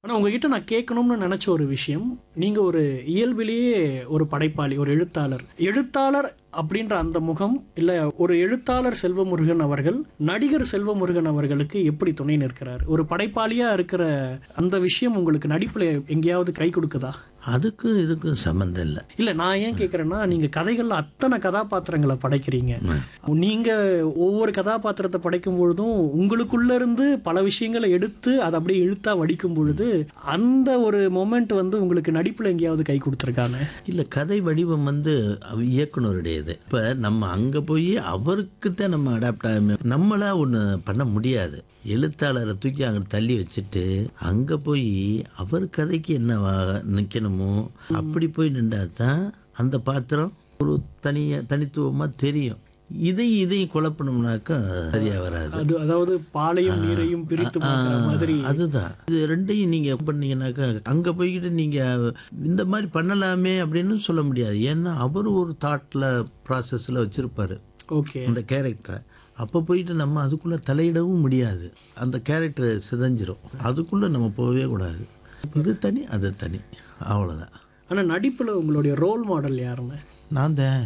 ஆனா உங்ககிட்ட நான் கேட்கணும்னு நினைச்ச ஒரு விஷயம் நீங்க ஒரு இயல்பிலேயே ஒரு படைப்பாளி ஒரு எழுத்தாளர் எழுத்தாளர் அப்படின்ற அந்த முகம் இல்ல ஒரு எழுத்தாளர் செல்வமுருகன் அவர்கள் நடிகர் செல்வமுருகன் அவர்களுக்கு எப்படி துணை நிற்கிறார் ஒரு படைப்பாளியா இருக்கிற அந்த விஷயம் உங்களுக்கு நடிப்புல எங்கேயாவது கை கொடுக்குதா அதுக்கும் இதுக்கும் சம்மந்தம் இல்லை இல்ல நான் ஏன் கேக்குறேன்னா நீங்க கதைகள்ல அத்தனை கதாபாத்திரங்களை படைக்கிறீங்க நீங்க ஒவ்வொரு கதாபாத்திரத்தை படைக்கும் பொழுதும் உங்களுக்குள்ள இருந்து பல விஷயங்களை எடுத்து அதை அப்படியே இழுத்தா வடிக்கும் பொழுது அந்த ஒரு மொமெண்ட் வந்து உங்களுக்கு நடிப்புல எங்கேயாவது கை கொடுத்துருக்காங்க இல்லை கதை வடிவம் வந்து அவ- இயக்குனருடையது இப்போ நம்ம அங்கே போய் அவருக்கு தான் நம்ம அடாப்ட் ஆக நம்மளா ஒன்று பண்ண முடியாது எழுத்தாளரை தூக்கி அங்கே தள்ளி வச்சுட்டு அங்கே போய் அவர் கதைக்கு என்ன நிற்கணுமோ அப்படி போய் நின்றா தான் அந்த பாத்திரம் ஒரு தனிய தனித்துவமாக தெரியும் இதையும் இதையும் குழப்பணும்னாக்கா சரியாக வராது அது அதாவது பாலையும் நீரையும் பிரித்து பார்க்கிற மாதிரி அதுதான் இது ரெண்டையும் நீங்க பண்ணீங்கன்னாக்கா அங்க போய்கிட்டு நீங்க இந்த மாதிரி பண்ணலாமே அப்படின்னு சொல்ல முடியாது ஏன்னா அவர் ஒரு தாட்ல ப்ராசஸ்ல வச்சிருப்பாரு ஓகே அந்த கேரக்டரை அப்போ போயிட்டு நம்ம அதுக்குள்ள தலையிடவும் முடியாது அந்த கேரக்டர் சிதைஞ்சிரும் அதுக்குள்ள நம்ம போகவே கூடாது இது தனி அது தனி அவ்வளோதான் ஆனா நடிப்புல உங்களுடைய ரோல் மாடல் யாருங்க நான் தான்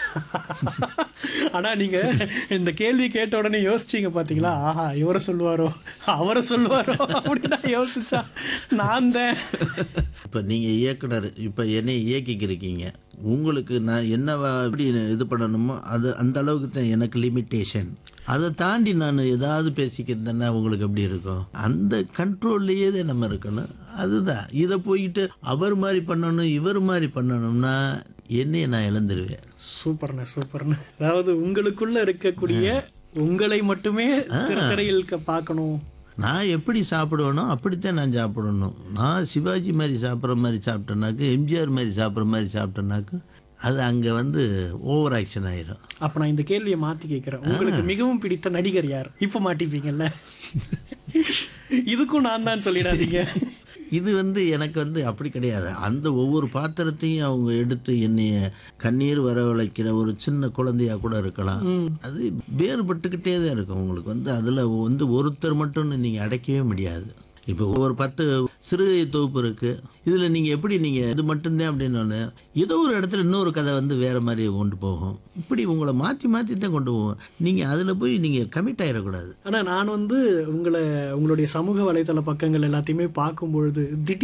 ஆனா நீங்க இந்த கேள்வி கேட்ட உடனே யோசிச்சீங்க பாத்தீங்களா ஆஹா இவரை சொல்லுவாரோ அவரை சொல்லுவாரோ அப்படின்னு யோசிச்சா நான் தான் இப்போ நீங்கள் இயக்குனர் இப்போ என்னை இயக்கிக்கிருக்கீங்க உங்களுக்கு நான் என்னவா எப்படி இது பண்ணணுமோ அது அந்த அளவுக்கு தான் எனக்கு லிமிட்டேஷன் அதை தாண்டி நான் ஏதாவது பேசிக்கிறதுன்னா உங்களுக்கு எப்படி இருக்கும் அந்த கண்ட்ரோல்லையே தான் நம்ம இருக்கணும் அதுதான் இதை போயிட்டு அவர் மாதிரி பண்ணணும் இவர் மாதிரி பண்ணணும்னா என்னைய நான் இழந்துருவேன் சூப்பர்ண்ணே சூப்பர்ண்ணே அதாவது உங்களுக்குள்ள இருக்கக்கூடிய உங்களை மட்டுமே திரையில் க- பார்க்கணும் நான் எப்படி சாப்பிடுவேனோ அப்படித்தான் நான் சாப்பிடணும் நான் சிவாஜி மாதிரி சாப்பிட்ற மாதிரி சாப்பிட்டேனாக்கு எம்ஜிஆர் மாதிரி சாப்பிட்ற மாதிரி சாப்பிட்டேனாக்கு அது அங்கே வந்து ஓவர் ஆக்ஷன் ஆயிரும் அப்ப நான் இந்த கேள்வியை மாத்தி கேட்கிறேன் உங்களுக்கு மிகவும் பிடித்த நடிகர் யார் இப்ப மாட்டிப்பீங்கல்ல இதுக்கும் நான் தான் சொல்லிடாதீங்க இது வந்து எனக்கு வந்து அப்படி கிடையாது அந்த ஒவ்வொரு பாத்திரத்தையும் அவங்க எடுத்து என்னைய கண்ணீர் வரவழைக்கிற ஒரு சின்ன குழந்தையா கூட இருக்கலாம் அது வேறுபட்டுக்கிட்டே தான் இருக்கும் உங்களுக்கு வந்து அதில் வந்து ஒருத்தர் மட்டும் நீங்கள் அடைக்கவே முடியாது இப்போ ஒரு பத்து சிறுகதை தொகுப்பு இருக்கு இதில் நீங்கள் எப்படி நீங்கள் இது மட்டும்தான் அப்படின்னு ஏதோ ஒரு இடத்துல இன்னொரு கதை வந்து வேற மாதிரி கொண்டு போகும் இப்படி உங்களை மாற்றி மாற்றி தான் கொண்டு போகும் நீங்கள் அதில் போய் நீங்கள் கமிட் ஆயிடக்கூடாது ஆனா நான் வந்து உங்களை உங்களுடைய சமூக வலைதள பக்கங்கள் எல்லாத்தையுமே பார்க்கும் பொழுது திடீர்